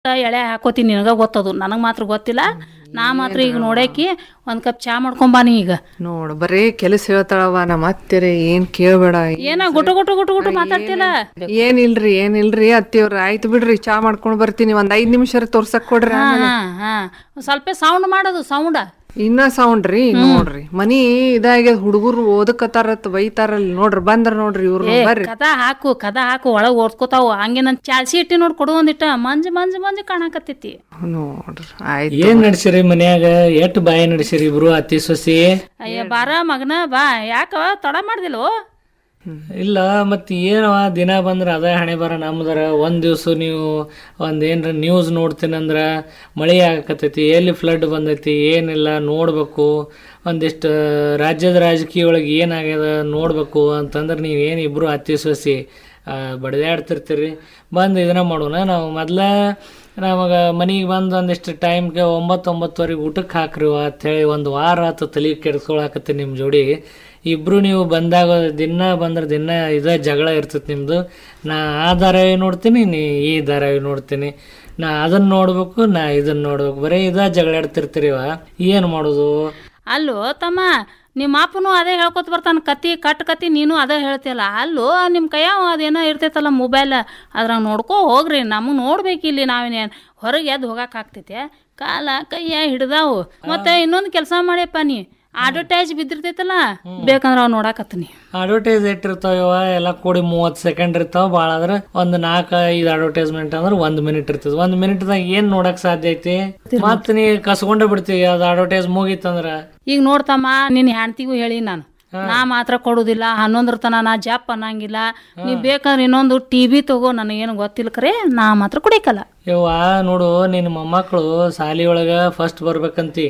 ಎಳೆ ಹಾಕೋತೀನಿ ನಿನಗ ಗೊತ್ತದು ನನಗೆ ಮಾತ್ರ ಗೊತ್ತಿಲ್ಲ ನಾ ಮಾತ್ರ ಈಗ ನೋಡಾಕಿ ಒಂದ್ ಕಪ್ ಚಾ ಮಾಡ್ಕೊಂಬಾನಿ ಈಗ ನೋಡ್ ಬರೇ ಕೆಲಸ ಹೇಳ್ತಾಳವ ನಮ್ಮ ಅತ್ತೆರೆ ಏನ್ ಕೇಳ್ಬೇಡ ಏನ ಗುಟು ಗುಟು ಗುಟು ಗುಟು ಮಾತಾಡ್ತಿಲ್ಲ ಏನಿಲ್ರಿ ಏನಿಲ್ರಿ ಅತ್ತಿಯವ್ರ ಆಯ್ತು ಬಿಡ್ರಿ ಚಾ ಮಾಡ್ಕೊಂಡ್ ಬರ್ತೀನಿ ಒಂದ್ ಐದ್ ನಿಮಿಷ ತೋರ್ಸಕ್ ಕೊಡ್ರಿ ಹಾ ಹಾ ಹಾ ಸ್ವಲ್ಪ ಸೌಂಡ್ ಮಾಡೋದು ಸೌಂಡ ಇನ್ನ ಸೌಂಡ್ ರೀ ನೋಡ್ರಿ ಮನಿ ಇದಾಗ್ಯದ ಹುಡುಗರು ಓದಕತ್ತಾರತ್ ಬೈತಾರಲ್ ನೋಡ್ರಿ ಬಂದ್ರ ನೋಡ್ರಿ ಇವ್ರು ಬರ್ರಿ ಕದ ಹಾಕು ಕದ ಹಾಕು ಒಳಗ್ ಓದ್ಕೋತಾವು ಹಂಗೆ ನನ್ ಚಾಲ್ಸಿ ಇಟ್ಟಿ ನೋಡಿ ಕೊಡು ಒಂದಿಟ್ಟ ಮಂಜು ಮಂಜು ಮಂಜು ಕಾಣಕತ್ತೈತಿ ನೋಡ್ರಿ ಆಯ್ತು ಏನ್ ನಡ್ಸಿರಿ ಮನ್ಯಾಗ ಎಷ್ಟ್ ಬಾಯಿ ನಡ್ಸಿರಿ ಇಬ್ರು ಅತ್ತಿ ಸೊಸಿ ಅಯ್ಯ ಬಾರ ಮಗನ ಬಾ ಯಾಕವ ತಡ ಮಾಡ್ದಿಲ್ವೋ ಇಲ್ಲ ಮತ್ ಏನವ ದಿನ ಬಂದ್ರ ಅದ ಹಣೆ ಬರ ನಮ್ದರ ಒಂದ್ ದಿವ್ಸ ನೀವು ಒಂದ್ ಏನ್ರ ನ್ಯೂಸ್ ನೋಡ್ತೀನಂದ್ರ ಮಳಿ ಆಗಕತ್ತೈತಿ ಎಲ್ಲಿ ಫ್ಲಡ್ ಬಂದೈತಿ ಏನಿಲ್ಲ ನೋಡ್ಬೇಕು ಒಂದಿಷ್ಟು ರಾಜ್ಯದ ರಾಜಕೀಯ ಒಳಗೆ ಏನಾಗ್ಯದ ನೋಡ್ಬೇಕು ಅಂತಂದ್ರೆ ನೀವು ಏನು ಇಬ್ರು ಅತ್ತಿ ಸೊಸಿ ಆ, ಬಡ್ದಾಡ್ತಿರ್ತೀರಿ ಬಂದು ಇದನ್ನ ಮಾಡೋಣ ನಾವು ಮೊದ್ಲ ನಮಗೆ ಮನೆಗೆ ಬಂದು ಒಂದಿಷ್ಟು ಟೈಮ್ಗೆ ಒಂಬತ್ತು ಒಂಬತ್ತುವರೆಗೆ ಊಟಕ್ಕೆ ಹಾಕ್ರಿ ಅಂತೇಳಿ ಒಂದು ವಾರ ಆತು ತಲೆ ಕೆಡ್ಸ್ಕೊಳಕತ್ತಿ ನಿಮ್ಮ ಜೋಡಿ ಇಬ್ರು ನೀವು ಬಂದಾಗ ದಿನ ಬಂದ್ರೆ ದಿನ ಇದೇ ಜಗಳ ಇರ್ತೈತಿ ನಿಮ್ಮದು ನಾ ಆ ಧಾರಾವಾಹಿ ನೋಡ್ತೀನಿ ನೀ ಈ ಧಾರಾವಾಹಿ ನೋಡ್ತೀನಿ ನಾ ಅದನ್ನ ನೋಡ್ಬೇಕು ನಾ ಇದನ್ನ ನೋಡ್ಬೇಕು ಬರೀ ಇದ ಜಗಳ ಆಡ್ತಿರ್ತೀರಿವ ಏನು ಮಾಡೋದು ಅಲ್ಲೋ ತಮ್ಮ ನಿಮ್ಮ ಅಪ್ಪನು ಅದೇ ಹೇಳ್ಕೊತ ಬರ್ತಾನ ಕತಿ ಕಟ್ ಕತಿ ನೀನು ಅದೇ ಹೇಳ್ತಿಯಲ್ಲ ಅಲ್ಲೋ ನಿಮ್ಮ ಕೈಯಾವ ಅದೇನೋ ಇರ್ತೈತಲ್ಲ ಮೊಬೈಲ್ ಅದ್ರಾಗ ನೋಡ್ಕೋ ಹೋಗ್ರಿ ನಮಗೆ ನೋಡ್ಬೇಕಿಲ್ಲಿ ನಾವೇನೇನು ಹೊರಗೆ ಎದ್ದು ಹೋಗಕ್ಕೆ ಆಗ್ತೈತೆ ಕಾಲ ಕೈಯ ಹಿಡ್ದಾವು ಮತ್ತೆ ಇನ್ನೊಂದು ಕೆಲಸ ಮಾಡ್ಯಪ್ಪ ನೀ ಅಡ್ವರ್ಟೈಸ್ ಬಿದ್ದಿರ್ತೈತಲ್ಲ ಬೇಕಂದ್ರೆ ಅವ್ ನೋಡಾಕತ್ತೀನಿ ಅಡ್ವರ್ಟೈಸ್ ಇಟ್ಟಿರ್ತಾವ ಎಲ್ಲ ಕೂಡಿ ಮೂವತ್ತು ಸೆಕೆಂಡ್ ಇರ್ತಾವ ಭಾಳ ಅಂದ್ರೆ ಒಂದು ನಾಲ್ಕು ಐದು ಅಡ್ವರ್ಟೈಸ್ಮೆಂಟ್ ಅಂದ್ರೆ ಒಂದು ಮಿನಿಟ್ ಇರ್ತದೆ ಒಂದು ಮಿನಿಟ್ದಾಗ ಏನು ನೋಡಕ್ ಸಾಧ್ಯ ಐತಿ ಮತ್ತೆ ನೀ ಕಸ್ಕೊಂಡೇ ಬಿಡ್ತೀವಿ ಅದು ಅಡ್ವರ್ಟೈಸ್ ಮುಗೀತಂದ್ರ ಈಗ ನೋಡ್ತಮ್ಮ ನಿನ್ನ ಹೆಣ್ತಿಗೂ ಹೇಳಿ ನಾನು ನಾ ಮಾತ್ರ ಕೊಡುದಿಲ್ಲ ಹನ್ನೊಂದ್ರ ತನ ನಾ ಜಾಪ್ ಅನ್ನಂಗಿಲ್ಲ ನೀ ಬೇಕಂದ್ರೆ ಇನ್ನೊಂದು ಟಿ ವಿ ತಗೋ ನನಗೇನು ಗೊತ್ತಿಲ್ಲ ಕರೆ ನಾ ಮಾತ್ರ ಕುಡಿಕಲ್ಲ ಯವ್ವ ನೋಡು ನಿನ್ನ ಮೊಮ್ಮಕ್ಕಳು ಸಾಲಿ ಒಳಗ ಫಸ್ಟ್ ಬರ್ಬೇಕಂತಿ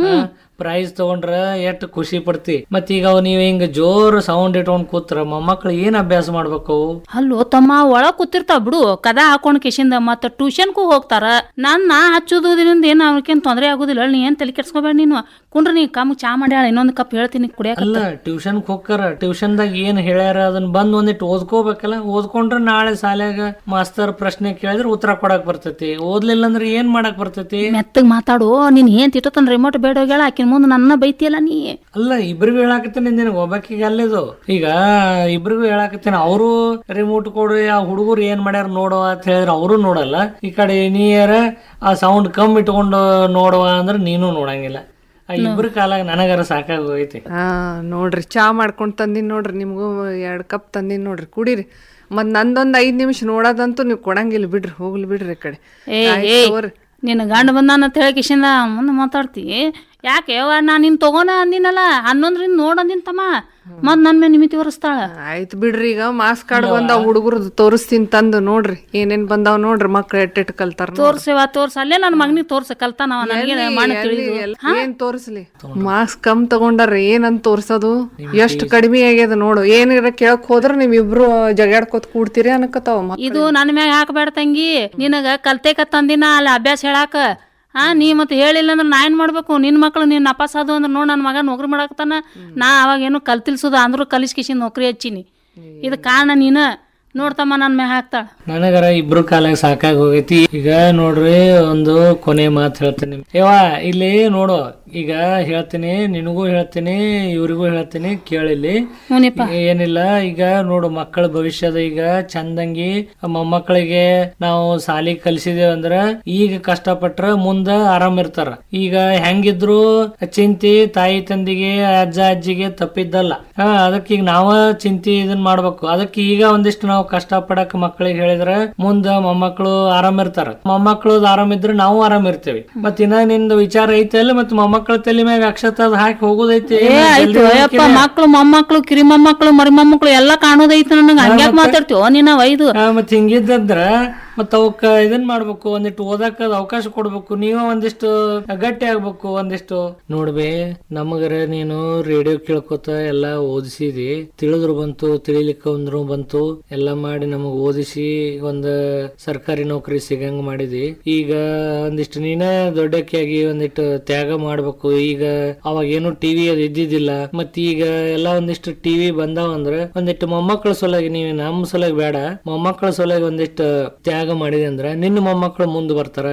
ಪ್ರೈಸ್ ತಗೊಂಡ್ರ ಎಷ್ಟು ಖುಷಿ ಪಡ್ತಿ ಮತ್ ಈಗ ಅವ್ ನೀವ್ ಹಿಂಗ ಜೋರ್ ಸೌಂಡ್ ಇಟ್ಕೊಂಡ್ ಕೂತ್ರ ಮೊಮ್ಮಕ್ಳು ಏನ್ ಅಭ್ಯಾಸ ಮಾಡ್ಬೇಕು ಅವು? ಅಲ್ಲೋ ತಮ್ಮ ಒಳಗ್ ಕೂತಿರ್ತಾವ ಬಿಡು ಕದ ಹಾಕೊಂಡ್ ಕಿಶಿಂದ ಮತ್ತ ಟ್ಯೂಷನ್ಗೂ ಹೋಗ್ತಾರ ನನ್ನ ಹಚ್ಚೋದ್ರಿಂದ ಏನ್ ಅವ್ರಿಗೇನ್ ತೊಂದ್ರೆ ಆಗುದಿಲ್ಲ ನೀ ಏನ್ ತಲೆ ಕೆಡ್ಸ್ಕೊಬೇಡ ನೀನು ಕುಂಡ್ರ ನೀ ಕಮ್ ಚಾ ಮಾಡ್ಯಾಳ ಇನ್ನೊಂದ್ ಕಪ್ ಹೇಳ್ತೀನಿ ಕುಡಿಯಾಕ ಅಲ್ಲ ಟ್ಯೂಷನ್ ಹೋಗ್ತಾರ ಟ್ಯೂಷನ್ದಾಗ ಏನ್ ಹೇಳ್ಯಾರ ಅದನ್ನ ಬಂದ್ ಒಂದಿಟ್ಟು ಓದ್ಕೋಬೇಕಲ್ಲ ಓದ್ಕೊಂಡ್ರ ನಾಳೆ ಶಾಲ್ಯಾಗ ಮಾಸ್ತರ್ ಪ್ರಶ್ನೆ ಕೇಳಿದ್ರೆ ಉತ್ತರ ಕೊಡಕ್ ಬರ್ತೈತಿ ಓದ್ಲಿಲ್ಲ ಅಂದ್ರೆ ಏನ್ ಮಾಡಕ್ ಬರ್ತೈತಿ ಮೆತ್ತಗ್ ಮಾತಾಡು ನೀನ್ ಏನ್ ತಿಟ್ಟತನ್ ರಿಮೋಟ್ ಬೇಡ ಹೋಗ್ಯಾಳ ಆಕಿನ ಮುಂದೆ ನನ್ನ ಬೈತಿಯಲ್ಲ ನೀ ಅಲ್ಲ ಇಬ್ರಿಗೂ ಹೇಳಾಕತ್ತೀನಿ ನಿನಗೆ ಒಬ್ಬಾಕಿಗೆ ಅಲ್ಲಿದು ಈಗ ಇಬ್ರಿಗೂ ಹೇಳಾಕತ್ತೀನಿ ಅವರು ರಿಮೋಟ್ ಕೊಡ್ರಿ ಆ ಹುಡುಗರು ಏನ್ ಮಾಡ್ಯಾರ ನೋಡುವ ಅಂತ ಹೇಳಿದ್ರೆ ಅವರು ನೋಡಲ್ಲ ಈ ಕಡೆ ನೀಯರ ಆ ಸೌಂಡ್ ಕಮ್ಮಿ ಇಟ್ಕೊಂಡು ನೋಡುವ ಅಂದ್ರೆ ನೀನು ನೋಡಂಗಿಲ್ಲ ಆ ಇಬ್ರ ಕಾಲಾಗ ನನಗರ ಸಾಕಾಗೋಗೈತಿ ಹಾ ನೋಡ್ರಿ ಚಾ ಮಾಡ್ಕೊಂಡ್ ಬಂದಿನ್ ನೋಡ್ರಿ ನಿಮ್ಗೂ ಎರಡ್ ಕಪ್ ತಂದಿನ್ ನೋಡ್ರಿ ಕುಡೀರಿ ಮತ್ ನಂದೊಂದ್ ಐದ್ ನಿಮಿಷ ನೋಡೋದಂತೂ ನೀವು ಕೊಡಂಗಿಲ್ಲ ಬಿಡ್ರಿ ಹೋಗ್ಲಿ ಬಿಡ್ರಿ ಈ ಕಡೆ ಏ ಆಯ್ತ್ ಏ ತಗೋರಿ. ನಿನ್ನ ಗಂಡ ಬಂದಾನ ಅಂತ ಹೇಳಿ ಕಿಶಿಂದ ಮುಂದೆ ಮಾತಾಡ್ತಿ ಯಾಕೆ ಯವ್ವ ನಾ ನಿನ್ ತಗೋಣ ಅಂದಿನಲ್ಲ ಹನ್ನೊಂದ್ರಿಂದ ನೋಡ್ ಅಂದಿನ ತಮ್ಮ ಮತ್ ನನ್ ಮೇಲೆ ನಿಮಿತಿ ಒರೆಸ್ತಾಳ ಆಯ್ತು ಬಿಡ್ರಿ ಈಗ ಮಾಸ್ ಕಾರ್ಡ್ ಬಂದಾವ್ ಹುಡುಗರದು ತೋರಿಸ್ತೀನಿ ತಂದು ನೋಡ್ರಿ ಏನೇನ್ ಬಂದಾವ್ ನೋಡ್ರಿ ಮಕ್ಳು ಎಟ್ ಎಟ್ ಕಲ್ತಾರ ನೋಡ್ರಿ. ತೋರ್ಸೇವ ತೋರ್ಸ ಅಲ್ಲೇ ನನ್ನ ಮಗನಿಗೆ ತೋರ್ಸ ಕಲ್ತಾನವ ನನಗೆ ಮಾಡಿ ಎಲ್ಲಿ- ತಿಳಿದು ಎಲ್ಲಿ- ಏನ್ ತೋರಿಸ್ಲಿ ಮಾಸ್ಕ್ ಕಮ್ ತಗೊಂಡಾರ ಏನಂತ ತೋರ್ಸೋದು ಎಷ್ಟ್ ಕಡಿಮೆ ಆಗ್ಯದ ನೋಡು ಏನಿರ ಕೇಳಕ್ ಹೋದ್ರ ನೀವ್ ಇಬ್ರು ಜಗಾಡ್ಕೋತ್ ಕೂಡ್ತೀರಿ ಅನ್ಕತಾವ ಮಕ್ಳು. ಇದು ನನ್ನ ಮ್ಯಾಗ ಹಾಕಬೇಡ ತಂಗಿ ನಿನಗ ಕಲ್ತೇಕತ್ತಂದಿನ ಅಲ್ಲಿ ಅಭ್ಯಾಸ ಹೇಳಾಕ ಹಾ ನೀ ಮತ್ತೆ ಹೇಳಿಲ್ಲ ಅಂದ್ರೆ ನಾ ಏನ್ ಮಾಡ್ಬೇಕು ನಿನ್ ಮಕ್ಳು ನೀನ್ ಅಪಾಸಾದು ಅಂದ್ರೆ ನೋಡ್ ನನ್ನ ಮಗ ನೌಕರಿ ಮಾಡಾಕತ್ತಾನ ನಾ ಅವಾಗ ಏನು ಕಲ್ತಿಲ್ಸುದ ಅಂದ್ರೂ ಕಲಿಸ್ಕಿಸಿ ನೌಕರಿ ಹಚ್ಚಿನಿ ಇದು ಕಾರಣ ನೀನ ನೋಡ್ತಮ್ಮ ನನ್ನ ಮ್ಯಾಗ ಹಾಕ್ತಾಳ ನನಗರ ಇಬ್ರು ಕಾಲಾಗ ಸಾಕಾಗಿ ಹೋಗೈತಿ ಈಗ ನೋಡ್ರಿ ಒಂದು ಕೊನೆ ಮಾತು ಹೇಳ್ತೀನಿ ಯವ್ವ ಇಲ್ಲಿ ನೋಡು ಈಗ ಹೇಳ್ತೀನಿ ನಿನಗೂ ಹೇಳ್ತೀನಿ ಇವ್ರಿಗೂ ಹೇಳ್ತೀನಿ ಕೇಳಿಲ್ಲಿ ಹ್ಞೂನಿಪ್ಪ ಏನಿಲ್ಲ ಈಗ ನೋಡು ಮಕ್ಕಳ ಭವಿಷ್ಯದ ಈಗ ಚಂದಂಗಿ ಮೊಮ್ಮಕ್ಕಳಿಗೆ ನಾವು ಸಾಲಿ ಕಲಿಸಿದೇವ್ ಅಂದ್ರ ಈಗ ಕಷ್ಟಪಟ್ರ ಮುಂದ ಆರಾಮ್ ಇರ್ತಾರ ಈಗ ಹೆಂಗಿದ್ರು ಚಿಂತಿ ತಾಯಿ ತಂದಿಗೆ ಅಜ್ಜ ಅಜ್ಜಿಗೆ ತಪ್ಪಿದ್ದಲ್ಲ ಹಾ ಅದಕ್ಕೆ ಈಗ ನಾವ ಚಿಂತಿ ಇದನ್ ಮಾಡ್ಬೇಕು ಅದಕ್ಕೆ ಈಗ ಒಂದಿಷ್ಟು ನಾವು ಕಷ್ಟ ಪಡಕ್ ಮಕ್ಕಳಿಗೆ ಹೇಳಿದ್ರ ಮುಂದ ಮೊಮ್ಮಕ್ಕಳು ಆರಾಮ್ ಇರ್ತಾರ ಮೊಮ್ಮಕ್ಕಳು ಆರಾಮ್ ಇದ್ರೆ ನಾವು ಆರಾಮ್ ಇರ್ತೇವಿ ಮತ್ ಇನ್ನ ನಿಂದು ವಿಚಾರ ಐತೆ ಅಲ್ಲ ಮತ್ ಮೊಮ್ಮಕ್ಕಳ ತಲೆ ಮ್ಯಾಗ ಅಕ್ಷತ ಅದ್ ಹಾಕಿ ಹೋಗೋದೈತಿ ಏ ಆಯ್ತು ಅಯ್ಯಪ್ಪ ಮಕ್ಳು ಮೊಮ್ಮಕ್ಳು ಕಿರಿ ಮೊಮ್ಮಕ್ಳು ಮರಿ ಮೊಮ್ಮಕ್ಳು ಎಲ್ಲ ಕಾಣೋದೈತಿ ನನಗೆ ಹಂಗ್ಯಾಕ್ ಮಾತಾಡ್ತೀವೋ ನೀನ ವೈದು ಆ, ಮತ್ ಹಿಂಗಿದ್ದಂದ್ರ ಮತ್ ಅವಕ್ಕ ಇದನ್ ಮಾಡ್ಬೇಕು ಒಂದಿಷ್ಟು ಓದಾಕ ಅವಕಾಶ ಕೊಡ್ಬೇಕು ನೀವ ಒಂದಿಷ್ಟು ಗಟ್ಟಿ ಆಗ್ಬೇಕು ಒಂದಿಷ್ಟು ನೋಡ್ಬೇ ನಮಗರ ನೀನು ರೇಡಿಯೋ ಕೇಳ್ಕೊತ ಎಲ್ಲಾ ಓದಿಸಿದಿ ತಿಳಿದ್ರು ಬಂತು ತಿಳಿಲಿಕ್ಕ ಅಂದ್ರು ಬಂತು ಎಲ್ಲಾ ಮಾಡಿ ನಮಗ್ ಓದಿಸಿ ಒಂದ್ ಸರ್ಕಾರಿ ನೌಕರಿ ಸಿಗಂಗ್ ಮಾಡಿದಿ ಈಗ ಒಂದಿಷ್ಟು ನೀನೇ ದೊಡ್ಡಕ್ಕಿಯಾಗಿ ಒಂದಿಟ್ಟು ತ್ಯಾಗ ಮಾಡ್ಬೇಕು ಈಗ ಅವಾಗ ಏನು ಟಿವಿ ಅದು ಇದ್ದಿದ್ದಿಲ್ಲ ಮತ್ ಈಗ ಎಲ್ಲಾ ಒಂದಿಷ್ಟು ಟಿವಿ ಬಂದಾವ ಅಂದ್ರ ಒಂದಿಟ್ಟು ಮೊಮ್ಮಕ್ಕಳ ಸಲುವಾಗಿ ನೀವು ನಮ್ಮ ಸಲುವಾಗಿ ಬೇಡ ಮೊಮ್ಮಕ್ಕಳ ಸಲುವಾಗಿ ಒಂದಿಷ್ಟು ತ್ಯಾಗ ಮಾಡಿದೆ ಅಂದ್ರ ನಿನ್ನ ಮೊಮ್ಮಕ್ಕಳು ಮುಂದೆ ಬರ್ತಾರ